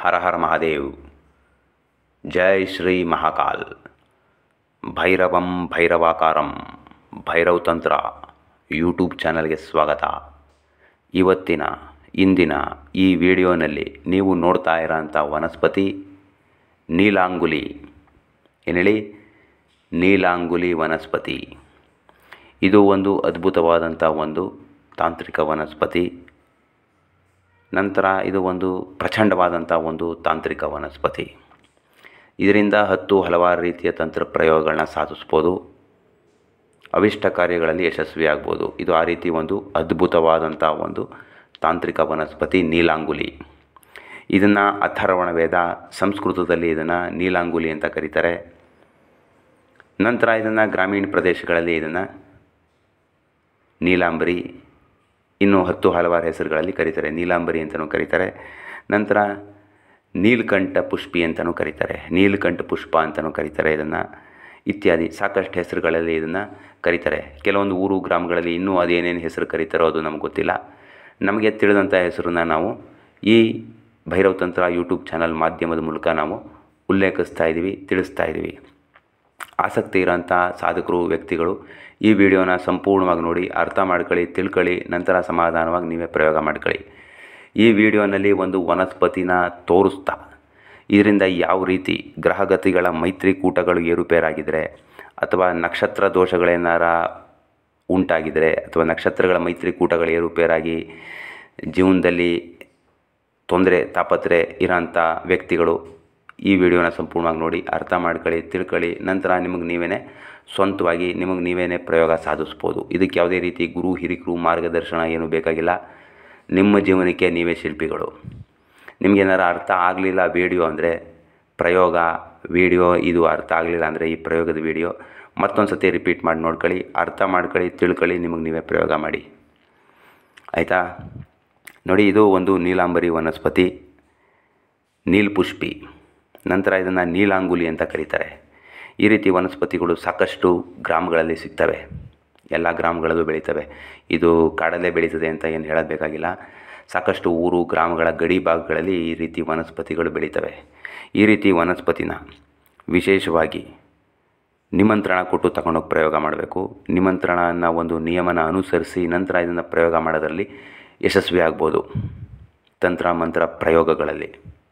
ಹರ ಹರ ಮಹಾದೇವ್ ಜೈ ಶ್ರೀ ಮಹಾಕಾಲ್ ಭೈರವಂ ಭೈರವಾಕಾರಂ ಭೈರವ್ ತಂತ್ರ ಯೂಟ್ಯೂಬ್ ಚಾನಲ್ಗೆ ಸ್ವಾಗತ ಇವತ್ತಿನ ಇಂದಿನ ಈ ವಿಡಿಯೋನಲ್ಲಿ ನೀವು ನೋಡ್ತಾ ಇರೋಂಥ ವನಸ್ಪತಿ ನೀಲಾಂಗುಲಿ ಏನು ಹೇಳಿ ನೀಲಾಂಗುಲಿ ವನಸ್ಪತಿ ಇದು ಒಂದು ಅದ್ಭುತವಾದಂಥ ಒಂದು ತಾಂತ್ರಿಕ ವನಸ್ಪತಿ ನಂತರ ಇದು ಒಂದು ಪ್ರಚಂಡವಾದಂಥ ಒಂದು ತಾಂತ್ರಿಕ ವನಸ್ಪತಿ ಇದರಿಂದ ಹತ್ತು ಹಲವಾರು ರೀತಿಯ ತಂತ್ರ ಪ್ರಯೋಗಗಳನ್ನ ಸಾಧಿಸ್ಬೋದು ಅವಿಷ್ಟ ಕಾರ್ಯಗಳಲ್ಲಿ ಯಶಸ್ವಿಯಾಗ್ಬೋದು ಇದು ಆ ರೀತಿ ಒಂದು ಅದ್ಭುತವಾದಂಥ ಒಂದು ತಾಂತ್ರಿಕ ವನಸ್ಪತಿ ನೀಲಾಂಗುಲಿ ಇದನ್ನು ಅಥರ್ವಣ ವೇದ ಸಂಸ್ಕೃತದಲ್ಲಿ ಇದನ್ನು ನೀಲಾಂಗುಲಿ ಅಂತ ಕರೀತಾರೆ ನಂತರ ಇದನ್ನು ಗ್ರಾಮೀಣ ಪ್ರದೇಶಗಳಲ್ಲಿ ಇದನ್ನು ನೀಲಾಂಬರಿ ಇನ್ನೂ ಹತ್ತು ಹಲವಾರು ಹೆಸರುಗಳಲ್ಲಿ ಕರೀತಾರೆ ನೀಲಾಂಬರಿ ಅಂತಲೂ ಕರೀತಾರೆ ನಂತರ ನೀಲಕಂಠ ಪುಷ್ಪಿ ಅಂತಲೂ ಕರೀತಾರೆ ನೀಲಕಂಠ ಪುಷ್ಪ ಅಂತಲೂ ಕರೀತಾರೆ ಇದನ್ನು ಇತ್ಯಾದಿ ಸಾಕಷ್ಟು ಹೆಸರುಗಳಲ್ಲಿ ಇದನ್ನು ಕರೀತಾರೆ ಕೆಲವೊಂದು ಊರು ಗ್ರಾಮಗಳಲ್ಲಿ ಇನ್ನೂ ಅದೇನೇನು ಹೆಸರು ಕರೀತಾರೋ ಅದು ನಮ್ಗೆ ಗೊತ್ತಿಲ್ಲ ನಮಗೆ ತಿಳಿದಂಥ ಹೆಸರನ್ನ ನಾವು ಈ ಭೈರವ್ ತಂತ್ರ ಯೂಟ್ಯೂಬ್ ಚಾನಲ್ ಮಾಧ್ಯಮದ ಮೂಲಕ ನಾವು ಉಲ್ಲೇಖಿಸ್ತಾ ಇದ್ದೀವಿ ತಿಳಿಸ್ತಾ ಇದ್ದೀವಿ ಆಸಕ್ತಿ ಇರೋಂಥ ಸಾಧಕರು ವ್ಯಕ್ತಿಗಳು ಈ ವಿಡಿಯೋನ ಸಂಪೂರ್ಣವಾಗಿ ನೋಡಿ ಅರ್ಥ ಮಾಡ್ಕೊಳ್ಳಿ ತಿಳ್ಕೊಳ್ಳಿ ನಂತರ ಸಮಾಧಾನವಾಗಿ ನೀವೇ ಪ್ರಯೋಗ ಮಾಡ್ಕೊಳ್ಳಿ ಈ ವಿಡಿಯೋನಲ್ಲಿ ಒಂದು ವನಸ್ಪತಿನ ತೋರಿಸ್ತಾ ಇದರಿಂದ ಯಾವ ರೀತಿ ಗ್ರಹಗತಿಗಳ ಮೈತ್ರಿಕೂಟಗಳು ಏರುಪೇರಾಗಿದ್ದರೆ ಅಥವಾ ನಕ್ಷತ್ರ ದೋಷಗಳೇನಾರ ಉಂಟಾಗಿದ್ದರೆ ಅಥವಾ ನಕ್ಷತ್ರಗಳ ಮೈತ್ರಿಕೂಟಗಳು ಏರುಪೇರಾಗಿ ಜೀವನದಲ್ಲಿ ತೊಂದರೆ ತಾಪತ್ರೆ ಇರೋಂಥ ವ್ಯಕ್ತಿಗಳು ಈ ವಿಡಿಯೋನ ಸಂಪೂರ್ಣವಾಗಿ ನೋಡಿ ಅರ್ಥ ಮಾಡ್ಕೊಳ್ಳಿ ತಿಳ್ಕೊಳ್ಳಿ ನಂತರ ನಿಮಗೆ ನೀವೇ ಸ್ವಂತವಾಗಿ ನಿಮಗೆ ನೀವೇ ಪ್ರಯೋಗ ಸಾಧಿಸ್ಬೋದು ಇದಕ್ಕೆ ಯಾವುದೇ ರೀತಿ ಗುರು ಹಿರಿಕರು ಮಾರ್ಗದರ್ಶನ ಏನೂ ಬೇಕಾಗಿಲ್ಲ ನಿಮ್ಮ ಜೀವನಕ್ಕೆ ನೀವೇ ಶಿಲ್ಪಿಗಳು ನಿಮಗೇನಾರ ಅರ್ಥ ಆಗಲಿಲ್ಲ ವಿಡಿಯೋ ಅಂದರೆ ಪ್ರಯೋಗ ವಿಡಿಯೋ ಇದು ಅರ್ಥ ಆಗಲಿಲ್ಲ ಅಂದರೆ ಈ ಪ್ರಯೋಗದ ವಿಡಿಯೋ ಮತ್ತೊಂದು ಸತಿ ರಿಪೀಟ್ ಮಾಡಿ ನೋಡ್ಕೊಳ್ಳಿ ಅರ್ಥ ಮಾಡ್ಕೊಳ್ಳಿ ತಿಳ್ಕೊಳ್ಳಿ ನಿಮಗೆ ನೀವೇ ಪ್ರಯೋಗ ಮಾಡಿ ಆಯಿತಾ ನೋಡಿ ಇದು ಒಂದು ನೀಲಾಂಬರಿ ವನಸ್ಪತಿ ನೀಲ್ಪುಷ್ಪಿ ನಂತರ ಇದನ್ನು ನೀಲಾಂಗುಲಿ ಅಂತ ಕರೀತಾರೆ ಈ ರೀತಿ ವನಸ್ಪತಿಗಳು ಸಾಕಷ್ಟು ಗ್ರಾಮಗಳಲ್ಲಿ ಸಿಗ್ತವೆ ಎಲ್ಲ ಗ್ರಾಮಗಳಲ್ಲೂ ಬೆಳೀತವೆ ಇದು ಕಾಡಲ್ಲೇ ಬೆಳೀತದೆ ಅಂತ ಏನು ಹೇಳೋದು ಬೇಕಾಗಿಲ್ಲ ಸಾಕಷ್ಟು ಊರು ಗ್ರಾಮಗಳ ಗಡಿ ಭಾಗಗಳಲ್ಲಿ ಈ ರೀತಿ ವನಸ್ಪತಿಗಳು ಬೆಳೀತವೆ ಈ ರೀತಿ ವನಸ್ಪತಿನ ವಿಶೇಷವಾಗಿ ನಿಮಂತ್ರಣ ಕೊಟ್ಟು ತಗೊಂಡೋಗಿ ಪ್ರಯೋಗ ಮಾಡಬೇಕು ನಿಮಂತ್ರಣ ಅನ್ನೋ ಒಂದು ನಿಯಮನ ಅನುಸರಿಸಿ ನಂತರ ಇದನ್ನು ಪ್ರಯೋಗ ಮಾಡೋದರಲ್ಲಿ ಯಶಸ್ವಿ ಆಗ್ಬೋದು ತಂತ್ರ ಮಂತ್ರ ಪ್ರಯೋಗಗಳಲ್ಲಿ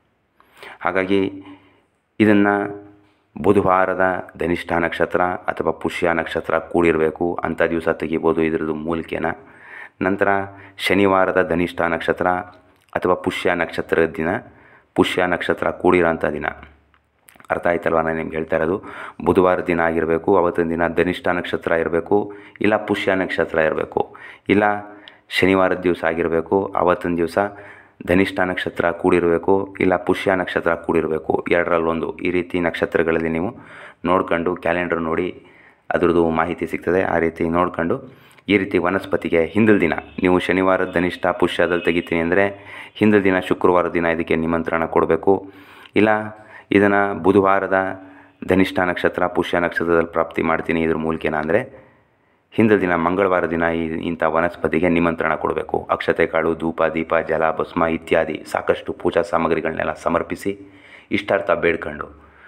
ಹಾಗಾಗಿ ಇದನ್ನು ಬುಧವಾರದ ಧನಿಷ್ಠ ನಕ್ಷತ್ರ ಅಥವಾ ಪುಷ್ಯ ನಕ್ಷತ್ರ ಕೂಡಿರಬೇಕು ಅಂಥ ದಿವಸ ತೆಗಿಬೋದು ಇದ್ರದ್ದು ಮೂಲಿಕೆನ ನಂತರ ಶನಿವಾರದ ಧನಿಷ್ಠ ನಕ್ಷತ್ರ ಅಥವಾ ಪುಷ್ಯ ನಕ್ಷತ್ರದ ದಿನ ಪುಷ್ಯ ನಕ್ಷತ್ರ ಕೂಡಿರೋಂಥ ದಿನ ಅರ್ಥ ಆಯ್ತಲ್ವ ನಾನು ನಿಮ್ಗೆ ಹೇಳ್ತಾ ಇರೋದು ಬುಧವಾರ ದಿನ ಆಗಿರಬೇಕು ಅವತ್ತಿನ ದಿನ ಧನಿಷ್ಠ ನಕ್ಷತ್ರ ಇರಬೇಕು ಇಲ್ಲ ಪುಷ್ಯ ನಕ್ಷತ್ರ ಇರಬೇಕು ಇಲ್ಲ ಶನಿವಾರದ ದಿವಸ ಆಗಿರಬೇಕು ಅವತ್ತಿನ ದಿವಸ ಧನಿಷ್ಠ ನಕ್ಷತ್ರ ಕೂಡಿರಬೇಕು ಇಲ್ಲ ಪುಷ್ಯ ನಕ್ಷತ್ರ ಕೂಡಿರಬೇಕು ಎರಡರಲ್ಲೊಂದು ಈ ರೀತಿ ನಕ್ಷತ್ರಗಳಲ್ಲಿ ನೀವು ನೋಡ್ಕೊಂಡು ಕ್ಯಾಲೆಂಡರ್ ನೋಡಿ ಅದ್ರದ್ದು ಮಾಹಿತಿ ಸಿಗ್ತದೆ ಆ ರೀತಿ ನೋಡ್ಕೊಂಡು ಈ ರೀತಿ ವನಸ್ಪತಿಗೆ ಹಿಂದಿನ ದಿನ ನೀವು ಶನಿವಾರದ ಧನಿಷ್ಠ ಪುಷ್ಯದಲ್ಲಿ ತೆಗಿತೀನಿ ಅಂದರೆ ಹಿಂದಿನ ದಿನ ಶುಕ್ರವಾರ ದಿನ ಇದಕ್ಕೆ ನಿಮಂತ್ರಣ ಕೊಡಬೇಕು ಇಲ್ಲ ಇದನ್ನು ಬುಧವಾರದ ಧನಿಷ್ಠ ನಕ್ಷತ್ರ ಪುಷ್ಯ ನಕ್ಷತ್ರದಲ್ಲಿ ಪ್ರಾಪ್ತಿ ಮಾಡ್ತೀನಿ ಇದ್ರ ಮೂಲಕೇನ ಅಂದರೆ ಹಿಂದಿನ ದಿನ ಮಂಗಳವಾರ ದಿನ ಈ ಇಂಥ ವನಸ್ಪತಿಗೆ ನಿಮಂತ್ರಣ ಕೊಡಬೇಕು ಅಕ್ಷತೆ ಕಾಳು ಧೂಪ ದೀಪ ಜಲ ಭಸ್ಮ ಇತ್ಯಾದಿ ಸಾಕಷ್ಟು ಪೂಜಾ ಸಾಮಗ್ರಿಗಳನ್ನೆಲ್ಲ ಸಮರ್ಪಿಸಿ ಇಷ್ಟಾರ್ಥ ಬೇಡ್ಕೊಂಡು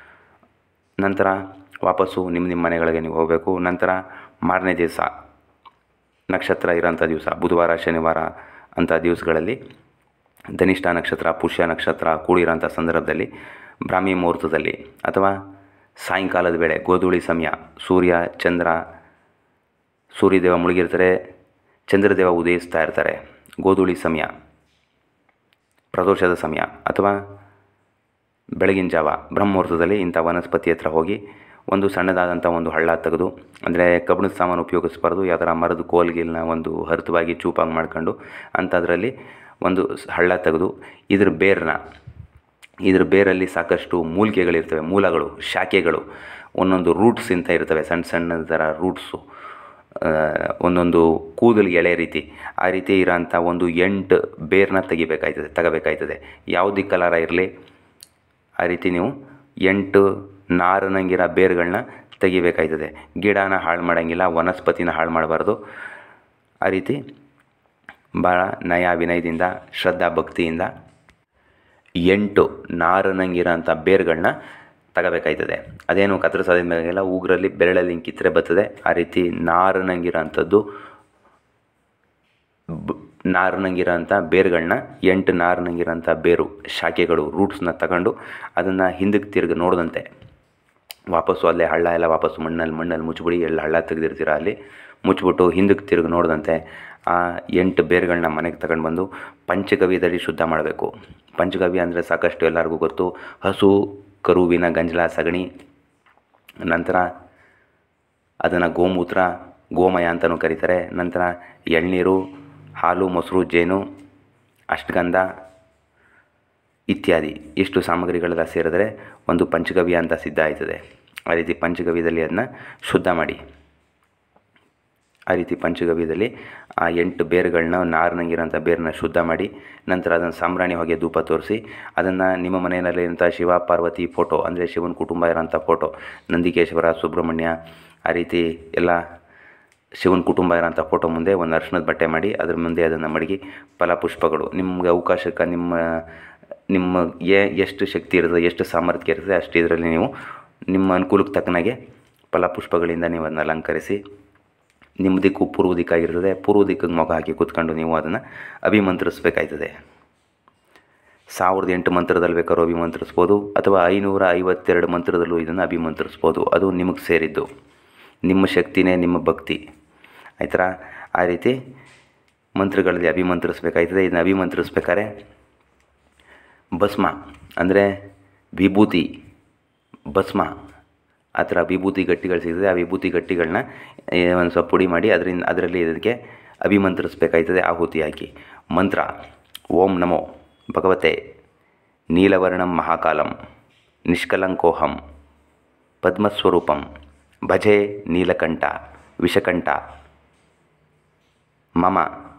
ನಂತರ ವಾಪಸ್ಸು ನಿಮ್ಮ ನಿಮ್ಮ ಮನೆಗಳಿಗೆ ನೀವು ಹೋಗಬೇಕು ನಂತರ ಮಾರನೇ ದಿವಸ ನಕ್ಷತ್ರ ಇರೋಂಥ ದಿವಸ ಬುಧವಾರ ಶನಿವಾರ ಅಂಥ ದಿವಸಗಳಲ್ಲಿ ಧನಿಷ್ಠ ನಕ್ಷತ್ರ ಪುಷ್ಯ ನಕ್ಷತ್ರ ಕೂಡಿರೋಂಥ ಸಂದರ್ಭದಲ್ಲಿ ಬ್ರಾಹ್ಮಿ ಮುಹೂರ್ತದಲ್ಲಿ ಅಥವಾ ಸಾಯಂಕಾಲದ ವೇಳೆ ಗೋಧೂಳಿ ಸಮಯ ಸೂರ್ಯ ಚಂದ್ರ ಸೂರ್ಯದೇವ ಮುಳುಗಿರ್ತಾರೆ ಚಂದ್ರದೇವ ಉದಯಿಸ್ತಾ ಇರ್ತಾರೆ ಗೋಧೂಳಿ ಸಮಯ ಪ್ರದೋಷದ ಸಮಯ ಅಥವಾ ಬೆಳಗಿನ ಜಾವ ಬ್ರಹ್ಮುಹೂರ್ತದಲ್ಲಿ ಇಂಥ ವನಸ್ಪತಿ ಹತ್ರ ಹೋಗಿ ಒಂದು ಸಣ್ಣದಾದಂಥ ಒಂದು ಹಳ್ಳ ತೆಗೆದು ಅಂದರೆ ಕಬ್ಬಿಣದ ಸಾಮಾನು ಉಪಯೋಗಿಸ್ಬಾರ್ದು ಯಾವ್ದಾರ ಮರದ ಕೋಲ್ಗಿಲ್ನ ಒಂದು ಹರಿತವಾಗಿ ಚೂಪಾಗಿ ಮಾಡ್ಕೊಂಡು ಅಂಥದ್ರಲ್ಲಿ ಒಂದು ಹಳ್ಳ ತೆಗೆದು ಇದ್ರ ಬೇರನ್ನ ಇದ್ರ ಬೇರಲ್ಲಿ ಸಾಕಷ್ಟು ಮೂಲಿಕೆಗಳಿರ್ತವೆ ಮೂಲಗಳು ಶಾಖೆಗಳು ಒಂದೊಂದು ರೂಟ್ಸ್ ಅಂತ ಇರ್ತವೆ ಸಣ್ಣ ಸಣ್ಣ ಥರ ರೂಟ್ಸು ಒಂದೊಂದು ಕೂದಲು ಎಳೆ ರೀತಿ ಆ ರೀತಿ ಇರೋಂಥ ಒಂದು ಎಂಟು ಬೇರನ್ನ ತೆಗಿಬೇಕಾಯ್ತದೆ ತಗೋಬೇಕಾಯ್ತದೆ ಯಾವುದೇ ಕಲರ ಇರಲಿ ಆ ರೀತಿ ನೀವು ಎಂಟು ನಾರನಂಗಿರೋ ಬೇರುಗಳನ್ನ ತೆಗಿಬೇಕಾಯ್ತದೆ ಗಿಡನ ಹಾಳು ಮಾಡೋಂಗಿಲ್ಲ ವನಸ್ಪತಿನ ಹಾಳು ಮಾಡಬಾರ್ದು ಆ ರೀತಿ ಭಾಳ ನಯ ವಿನಯದಿಂದ ಶ್ರದ್ಧಾ ಭಕ್ತಿಯಿಂದ ಎಂಟು ನಾರನಂಗಿರೋಂಥ ಬೇರುಗಳನ್ನ ತಗೋಬೇಕಾಯ್ತದೆ ಅದೇನು ಕತ್ತರಿಸೋದ್ರ ಮೇಲೆಲ್ಲ ಉಗುರಲ್ಲಿ ಬೆರಳಲ್ಲಿ ಹಿಂಗೆ ಕಿತ್ತರೆ ಬರ್ತದೆ ಆ ರೀತಿ ನಾರನಂಗಿರೋಂಥದ್ದು ಬ ನಾರಿನಂಗಿರೋಂಥ ಬೇರುಗಳನ್ನ ಎಂಟು ನಾರಿನಂಗಿರೋಂಥ ಬೇರು ಶಾಖೆಗಳು ರೂಟ್ಸ್ನ ತಗೊಂಡು ಅದನ್ನು ಹಿಂದಕ್ಕೆ ತಿರ್ಗಿ ನೋಡಿದಂತೆ ವಾಪಸ್ಸು ಅಲ್ಲೇ ಹಳ್ಳ ಎಲ್ಲ ವಾಪಸ್ಸು ಮಣ್ಣಲ್ಲಿ ಮಣ್ಣಲ್ಲಿ ಮುಚ್ಚಿಬಿಡಿ ಎಲ್ಲ ಹಳ್ಳ ತೆಗೆದಿರ್ತೀರ ಅಲ್ಲಿ ಮುಚ್ಚಿಬಿಟ್ಟು ಹಿಂದಕ್ಕೆ ತಿರುಗಿ ನೋಡಿದಂತೆ ಆ ಎಂಟು ಬೇರುಗಳನ್ನ ಮನೆಗೆ ತಗೊಂಡು ಬಂದು ಪಂಚಗವ್ಯದಲ್ಲಿ ಶುದ್ಧ ಮಾಡಬೇಕು ಪಂಚಗವ್ಯ ಅಂದರೆ ಸಾಕಷ್ಟು ಎಲ್ಲರಿಗೂ ಗೊತ್ತು ಹಸು ಕರುವಿನ ಗಂಜಲ ಸಗಣಿ ನಂತರ ಅದನ್ನು ಗೋಮೂತ್ರ ಗೋಮಯ ಅಂತಲೂ ಕರೀತಾರೆ ನಂತರ ಎಳ್ನೀರು ಹಾಲು ಮೊಸರು ಜೇನು ಅಷ್ಟಗಂಧ ಇತ್ಯಾದಿ ಇಷ್ಟು ಸಾಮಗ್ರಿಗಳೆಲ್ಲ ಸೇರಿದ್ರೆ ಒಂದು ಪಂಚಗವ್ಯ ಅಂತ ಸಿದ್ಧ ಆಯ್ತದೆ ಆ ರೀತಿ ಪಂಚಗವ್ಯದಲ್ಲಿ ಅದನ್ನ ಶುದ್ಧ ಮಾಡಿ ಆ ರೀತಿ ಪಂಚಗವ್ಯದಲ್ಲಿ ಆ ಎಂಟು ಬೇರುಗಳನ್ನ ನಾರಿನಂಗಿರೋಂಥ ಬೇರನ್ನ ಶುದ್ಧ ಮಾಡಿ ನಂತರ ಅದನ್ನು ಸಾಂಬ್ರಾಣಿ ಹೊಗೆ ಧೂಪ ತೋರಿಸಿ ಅದನ್ನು ನಿಮ್ಮ ಮನೆಯಲ್ಲಿರೋಂಥ ಶಿವ ಪಾರ್ವತಿ ಫೋಟೋ ಅಂದರೆ ಶಿವನ ಕುಟುಂಬ ಇರೋಂಥ ಫೋಟೋ ನಂದಿಕೇಶ್ವರ ಸುಬ್ರಹ್ಮಣ್ಯ ಆ ರೀತಿ ಎಲ್ಲ ಶಿವನ ಕುಟುಂಬ ಇರೋಂಥ ಫೋಟೋ ಮುಂದೆ ಒಂದು ಅರ್ಶಿಣದ ಬಟ್ಟೆ ಮಾಡಿ ಅದ್ರ ಮುಂದೆ ಅದನ್ನು ಮಡಗಿ ಫಲಪುಷ್ಪಗಳು ನಿಮ್ಗೆ ಅವಕಾಶಕ್ಕೆ ನಿಮ್ಮ ನಿಮ್ಮ ಏ ಎಷ್ಟು ಶಕ್ತಿ ಇರ್ತದೆ ಎಷ್ಟು ಸಾಮರ್ಥ್ಯ ಇರ್ತದೆ ಅಷ್ಟು ಇದರಲ್ಲಿ ನೀವು ನಿಮ್ಮ ಅನುಕೂಲಕ್ಕೆ ತಕ್ಕನಾಗೆ ಫಲಪುಷ್ಪಗಳಿಂದ ನೀವು ಅದನ್ನ ಅಲಂಕರಿಸಿ ನಿಮ್ಮ ದಿಕ್ಕು ಪೂರ್ವ ದಿಕ್ಕಾಗಿರ್ತದೆ ಪೂರ್ವ ದಿಕ್ಕಿಗೆ ಮೊಗ ಹಾಕಿ ಕೂತ್ಕೊಂಡು ನೀವು ಅದನ್ನು ಅಭಿಮಂತ್ರಿಸ್ಬೇಕಾಯ್ತದೆ ಸಾವಿರದ ಎಂಟು ಮಂತ್ರದಲ್ಲಿ ಬೇಕಾದ್ರೂ ಅಭಿಮಂತ್ರಿಸ್ಬೋದು ಅಥವಾ ಐನೂರ ಐವತ್ತೆರಡು ಮಂತ್ರದಲ್ಲೂ ಇದನ್ನು ಅಭಿಮಂತ್ರಿಸ್ಬೋದು ಅದು ನಿಮಗೆ ಸೇರಿದ್ದು ನಿಮ್ಮ ಶಕ್ತಿನೇ ನಿಮ್ಮ ಭಕ್ತಿ ಆಯ್ತರ ಆ ರೀತಿ ಮಂತ್ರಗಳಲ್ಲಿ ಅಭಿಮಂತ್ರಿಸ್ಬೇಕಾಯ್ತದೆ ಇದನ್ನು ಅಭಿಮಂತ್ರಿಸ್ಬೇಕಾದ್ರೆ ಭಸ್ಮ ಅಂದರೆ ವಿಭೂತಿ ಭಸ್ಮ ಆ ಥರ ವಿಭೂತಿ ಗಟ್ಟಿಗಳು ಸಿಗ್ತದೆ ಆ ವಿಭೂತಿ ಗಟ್ಟಿಗಳನ್ನ ಒಂದು ಸ್ವಲ್ಪ ಪುಡಿ ಮಾಡಿ ಅದರಿಂದ ಅದರಲ್ಲಿ ಇದಕ್ಕೆ ಅಭಿಮಂತ್ರಿಸ್ಬೇಕಾಯ್ತದೆ ಆಹುತಿ ಹಾಕಿ ಮಂತ್ರ ಓಂ ನಮೋ ಭಗವತೆ ನೀಲವರ್ಣಂ ಮಹಾಕಾಲಂ ನಿಷ್ಕಲಂಕೋಹಂ ಪದ್ಮಸ್ವರೂಪಂ ಭಜೆ ನೀಲಕಂಠ ವಿಷಕಂಠ ಮಮ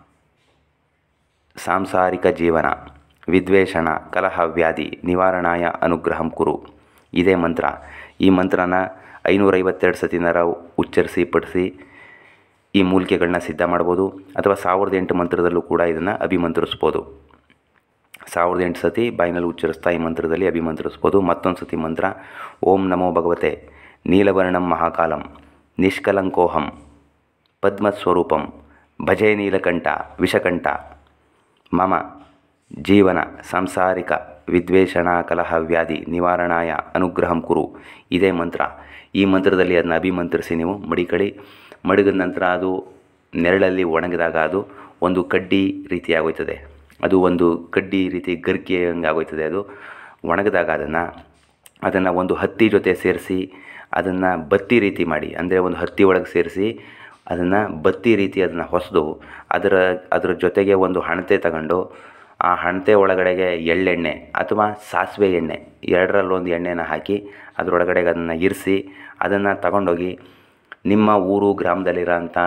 ಸಾಂಸಾರಿಕ ಜೀವನ ವಿದ್ವೇಷಣ ಕಲಹ ವ್ಯಾಧಿ ನಿವಾರಣಾಯ ಅನುಗ್ರಹಂ ಕುರು ಇದೇ ಮಂತ್ರ ಈ ಮಂತ್ರನ ಐನೂರೈವತ್ತೆರಡು ಸತಿನಾರ ಉಚ್ಚರಿಸಿ ಪಡಿಸಿ ಈ ಮೂಲಿಕೆಗಳನ್ನ ಸಿದ್ಧ ಮಾಡ್ಬೋದು ಅಥವಾ ಸಾವಿರದ ಎಂಟು ಮಂತ್ರದಲ್ಲೂ ಕೂಡ ಇದನ್ನು ಅಭಿಮಂತ್ರಿಸ್ಬೋದು ಸಾವಿರದ ಎಂಟು ಸತಿ ಬಾಯಿನಲ್ಲಿ ಉಚ್ಚರಿಸ್ತಾ ಈ ಮಂತ್ರದಲ್ಲಿ ಅಭಿಮಂತ್ರಿಸ್ಬೋದು ಮತ್ತೊಂದು ಸತಿ ಮಂತ್ರ ಓಂ ನಮೋ ಭಗವತೆ ನೀಲವರ್ಣಂ ಮಹಾಕಾಲಂ ನಿಷ್ಕಲಂಕೋಹಂ ಪದ್ಮಸ್ವರೂಪಂ ಭಜೆ ನೀಲಕಂಠ ವಿಷಕಂಠ ಮಮ ಜೀವನ ಸಾಂಸಾರಿಕ ವಿದ್ವೇಷಣ ಕಲಹ ವ್ಯಾಧಿ ನಿವಾರಣಾಯ ಅನುಗ್ರಹಂ ಕುರು ಇದೇ ಮಂತ್ರ ಈ ಮಂತ್ರದಲ್ಲಿ ಅದನ್ನ ಅಭಿಮಂತ್ರಿಸಿ ನೀವು ಮಡಿಕಳಿ ಮಡಗಿದ ನಂತರ ಅದು ನೆರಳಲ್ಲಿ ಒಣಗಿದಾಗ ಅದು ಒಂದು ಕಡ್ಡಿ ರೀತಿ ಆಗೋಯ್ತದೆ ಅದು ಒಂದು ಕಡ್ಡಿ ರೀತಿ ಗರ್ಕೆ ಹಂಗೆ ಆಗೋಯ್ತದೆ ಅದು ಒಣಗಿದಾಗ ಅದನ್ನು ಅದನ್ನು ಒಂದು ಹತ್ತಿ ಜೊತೆ ಸೇರಿಸಿ ಅದನ್ನು ಬತ್ತಿ ರೀತಿ ಮಾಡಿ ಅಂದರೆ ಒಂದು ಹತ್ತಿ ಒಳಗೆ ಸೇರಿಸಿ ಅದನ್ನು ಬತ್ತಿ ರೀತಿ ಅದನ್ನು ಹೊಸದು ಅದರ ಅದರ ಜೊತೆಗೆ ಒಂದು ಹಣತೆ ತಗೊಂಡು ಆ ಹಣತೆ ಒಳಗಡೆಗೆ ಎಳ್ಳೆಣ್ಣೆ ಅಥವಾ ಸಾಸಿವೆ ಎಣ್ಣೆ ಎರಡರಲ್ಲೊಂದು ಎಣ್ಣೆನ ಹಾಕಿ ಅದರೊಳಗಡೆಗೆ ಅದನ್ನು ಇರಿಸಿ ಅದನ್ನು ತಗೊಂಡೋಗಿ ನಿಮ್ಮ ಊರು ಗ್ರಾಮದಲ್ಲಿರೋಂಥ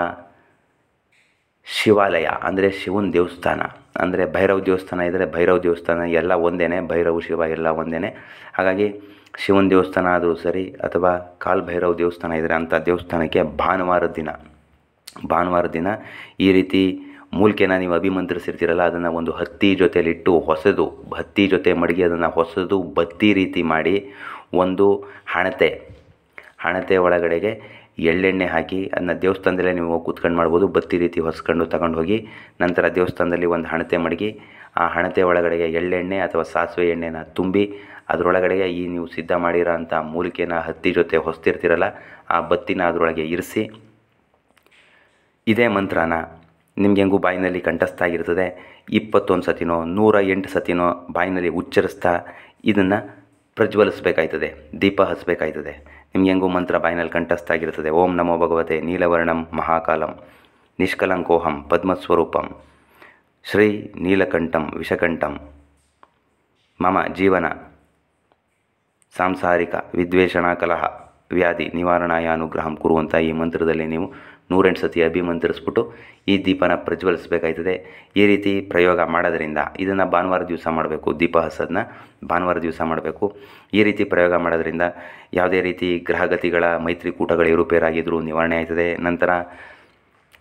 ಶಿವಾಲಯ ಅಂದರೆ ಶಿವನ ದೇವಸ್ಥಾನ ಅಂದರೆ ಭೈರವ ದೇವಸ್ಥಾನ ಇದ್ದರೆ ಭೈರವ ದೇವಸ್ಥಾನ ಎಲ್ಲ ಒಂದೇ ಭೈರವ ಶಿವ ಎಲ್ಲ ಒಂದೇ ಹಾಗಾಗಿ ಶಿವನ ದೇವಸ್ಥಾನ ಆದರೂ ಸರಿ ಅಥವಾ ಕಾಲ್ ಭೈರವ ದೇವಸ್ಥಾನ ಇದ್ದರೆ ಅಂಥ ದೇವಸ್ಥಾನಕ್ಕೆ ಭಾನುವಾರದ ದಿನ ಭಾನುವಾರದ ದಿನ ಈ ರೀತಿ ಮೂಲಿಕೆನ ನೀವು ಅಭಿಮಂತ್ರಿಸಿರ್ತೀರಲ್ಲ ಅದನ್ನು ಒಂದು ಹತ್ತಿ ಜೊತೆಲಿಟ್ಟು ಹೊಸದು ಹತ್ತಿ ಜೊತೆ ಮಡಗಿ ಅದನ್ನು ಹೊಸದು ಬತ್ತಿ ರೀತಿ ಮಾಡಿ ಒಂದು ಹಣತೆ ಹಣತೆ ಒಳಗಡೆಗೆ ಎಳ್ಳೆಣ್ಣೆ ಹಾಕಿ ಅದನ್ನ ದೇವಸ್ಥಾನದಲ್ಲೇ ನೀವು ಹೋಗಿ ಕೂತ್ಕೊಂಡು ಮಾಡ್ಬೋದು ಬತ್ತಿ ರೀತಿ ಹೊಸ್ಕೊಂಡು ತಗೊಂಡು ಹೋಗಿ ನಂತರ ದೇವಸ್ಥಾನದಲ್ಲಿ ಒಂದು ಹಣತೆ ಮಡಗಿ ಆ ಹಣತೆ ಒಳಗಡೆಗೆ ಎಳ್ಳೆಣ್ಣೆ ಅಥವಾ ಸಾಸಿವೆ ಎಣ್ಣೆನ ತುಂಬಿ ಅದರೊಳಗಡೆಗೆ ಈ ನೀವು ಸಿದ್ಧ ಮಾಡಿರೋ ಅಂಥ ಮೂಲಿಕೆನ ಹತ್ತಿ ಜೊತೆ ಹೊಸ್ತಿರ್ತೀರಲ್ಲ ಆ ಬತ್ತಿನ ಅದರೊಳಗೆ ಇರಿಸಿ ಇದೇ ಮಂತ್ರನ ನಿಮ್ಗೆ ಹೆಂಗೂ ಬಾಯಿನಲ್ಲಿ ಕಂಠಸ್ಥ ಆಗಿರ್ತದೆ ಇಪ್ಪತ್ತೊಂದು ಸತಿನೋ ನೂರ ಎಂಟು ಸತಿನೋ ಬಾಯಿನಲ್ಲಿ ಉಚ್ಚರಿಸ್ತಾ ಇದನ್ನು ಪ್ರಜ್ವಲಿಸ್ಬೇಕಾಯ್ತದೆ ದೀಪ ಹಚ್ಚಬೇಕಾಯ್ತದೆ ನಿಮ್ಗೆ ಹೆಂಗೂ ಮಂತ್ರ ಬಾಯಿನಲ್ಲಿ ಕಂಠಸ್ಥ ಆಗಿರ್ತದೆ ಓಂ ನಮೋ ಭಗವತೆ ನೀಲವರ್ಣಂ ಮಹಾಕಾಲಂ ನಿಷ್ಕಲಂಕೋಹಂ ಪದ್ಮಸ್ವರೂಪಂ ಶ್ರೀ ನೀಲಕಂಠಂ ವಿಷಕಂಠಂ ಮಮ ಜೀವನ ಸಾಂಸಾರಿಕ ವಿದ್ವೇಷಣ ಕಲಹ ವ್ಯಾಧಿ ನಿವಾರಣಾಯ ಅನುಗ್ರಹಂ ಕುರುವಂಥ ಈ ಮಂತ್ರದಲ್ಲಿ ನೀವು ನೂರೆಂಟು ಸತಿ ಅಭಿಮಂತ್ರಿಸ್ಬಿಟ್ಟು ಈ ದೀಪನ ಪ್ರಜ್ವಲಿಸಬೇಕಾಯ್ತದೆ ಈ ರೀತಿ ಪ್ರಯೋಗ ಮಾಡೋದ್ರಿಂದ ಇದನ್ನು ಭಾನುವಾರ ದಿವಸ ಮಾಡಬೇಕು ದೀಪ ಹಸೋದನ್ನ ಭಾನುವಾರ ದಿವಸ ಮಾಡಬೇಕು ಈ ರೀತಿ ಪ್ರಯೋಗ ಮಾಡೋದ್ರಿಂದ ಯಾವುದೇ ರೀತಿ ಗ್ರಹಗತಿಗಳ ಮೈತ್ರಿಕೂಟಗಳ ಏರುಪೇರಾಗಿದ್ದರೂ ನಿವಾರಣೆ ಆಯ್ತದೆ ನಂತರ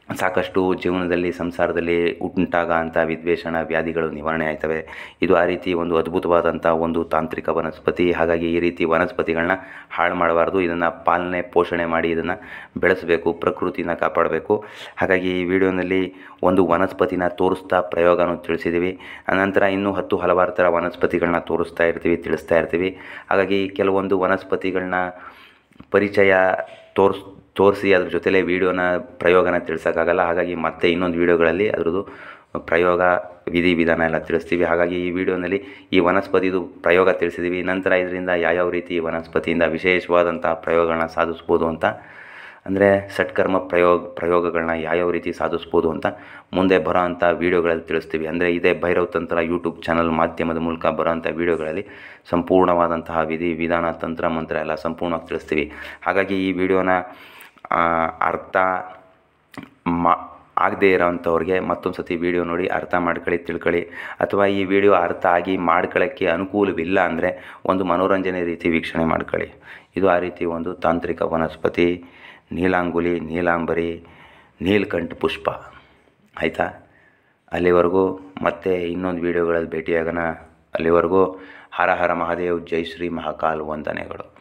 ಸಾಕಷ್ಟು ಜೀವನದಲ್ಲಿ ಸಂಸಾರದಲ್ಲಿ ಉಂಟಾಗ ಅಂಥ ವಿದ್ವೇಷಣ ವ್ಯಾಧಿಗಳು ನಿವಾರಣೆ ಆಯ್ತವೆ ಇದು ಆ ರೀತಿ ಒಂದು ಅದ್ಭುತವಾದಂಥ ಒಂದು ತಾಂತ್ರಿಕ ವನಸ್ಪತಿ ಹಾಗಾಗಿ ಈ ರೀತಿ ವನಸ್ಪತಿಗಳನ್ನ ಹಾಳು ಮಾಡಬಾರ್ದು ಇದನ್ನು ಪಾಲನೆ ಪೋಷಣೆ ಮಾಡಿ ಇದನ್ನು ಬೆಳೆಸಬೇಕು ಪ್ರಕೃತಿನ ಕಾಪಾಡಬೇಕು ಹಾಗಾಗಿ ಈ ವಿಡಿಯೋನಲ್ಲಿ ಒಂದು ವನಸ್ಪತಿನ ತೋರಿಸ್ತಾ ಪ್ರಯೋಗನೂ ತಿಳಿಸಿದ್ದೀವಿ ಅನಂತರ ಇನ್ನೂ ಹತ್ತು ಹಲವಾರು ಥರ ವನಸ್ಪತಿಗಳನ್ನ ತೋರಿಸ್ತಾ ಇರ್ತೀವಿ ತಿಳಿಸ್ತಾ ಇರ್ತೀವಿ ಹಾಗಾಗಿ ಕೆಲವೊಂದು ವನಸ್ಪತಿಗಳನ್ನ ಪರಿಚಯ ತೋರ್ಸ್ ತೋರಿಸಿ ಅದ್ರ ಜೊತೆಲೇ ವೀಡಿಯೋನ ಪ್ರಯೋಗನ ತಿಳಿಸೋಕ್ಕಾಗಲ್ಲ ಹಾಗಾಗಿ ಮತ್ತೆ ಇನ್ನೊಂದು ವೀಡಿಯೋಗಳಲ್ಲಿ ಅದ್ರದ್ದು ಪ್ರಯೋಗ ವಿಧಿ ವಿಧಾನ ಎಲ್ಲ ತಿಳಿಸ್ತೀವಿ ಹಾಗಾಗಿ ಈ ವಿಡಿಯೋನಲ್ಲಿ ಈ ವನಸ್ಪತಿದು ಪ್ರಯೋಗ ತಿಳಿಸಿದ್ದೀವಿ ನಂತರ ಇದರಿಂದ ಯಾವ್ಯಾವ ರೀತಿ ವನಸ್ಪತಿಯಿಂದ ವಿಶೇಷವಾದಂಥ ಪ್ರಯೋಗಗಳನ್ನ ಸಾಧಿಸ್ಬೋದು ಅಂತ ಅಂದರೆ ಷಟ್ಕರ್ಮ ಪ್ರಯೋಗ ಪ್ರಯೋಗಗಳನ್ನ ಯಾವ್ಯಾವ ರೀತಿ ಸಾಧಿಸ್ಬೋದು ಅಂತ ಮುಂದೆ ಬರೋ ಅಂಥ ವೀಡಿಯೋಗಳಲ್ಲಿ ತಿಳಿಸ್ತೀವಿ ಅಂದರೆ ಇದೇ ಭೈರವ್ ತಂತ್ರ ಯೂಟ್ಯೂಬ್ ಚಾನಲ್ ಮಾಧ್ಯಮದ ಮೂಲಕ ಬರೋಂಥ ವೀಡಿಯೋಗಳಲ್ಲಿ ಸಂಪೂರ್ಣವಾದಂತಹ ವಿಧಿ ವಿಧಾನ ತಂತ್ರ ಮಂತ್ರ ಎಲ್ಲ ಸಂಪೂರ್ಣವಾಗಿ ತಿಳಿಸ್ತೀವಿ ಹಾಗಾಗಿ ಈ ವಿಡಿಯೋನ ಆ, ಅರ್ಥ ಮಾ ಆಗದೇ ಇರೋವಂಥವ್ರಿಗೆ ಮತ್ತೊಂದು ಸತಿ ವೀಡಿಯೋ ನೋಡಿ ಅರ್ಥ ಮಾಡ್ಕೊಳ್ಳಿ ತಿಳ್ಕೊಳ್ಳಿ ಅಥವಾ ಈ ವಿಡಿಯೋ ಅರ್ಥ ಆಗಿ ಮಾಡ್ಕೊಳ್ಳೋಕ್ಕೆ ಅನುಕೂಲವಿಲ್ಲ ಅಂದರೆ ಒಂದು ಮನೋರಂಜನೆ ರೀತಿ ವೀಕ್ಷಣೆ ಮಾಡ್ಕೊಳ್ಳಿ ಇದು ಆ ರೀತಿ ಒಂದು ತಾಂತ್ರಿಕ ವನಸ್ಪತಿ ನೀಲಾಂಗುಲಿ ನೀಲಾಂಬರಿ ನೀಲ್ಕಂಠ ಪುಷ್ಪ ಆಯಿತಾ ಅಲ್ಲಿವರೆಗೂ ಮತ್ತೆ ಇನ್ನೊಂದು ವೀಡಿಯೋಗಳಲ್ಲಿ ಭೇಟಿಯಾಗೋಣ ಅಲ್ಲಿವರೆಗೂ ಹರ ಹರ ಮಹಾದೇವ್ ಜೈ ಶ್ರೀ ಮಹಾಕಾಲ್ ವಂದನೆಗಳು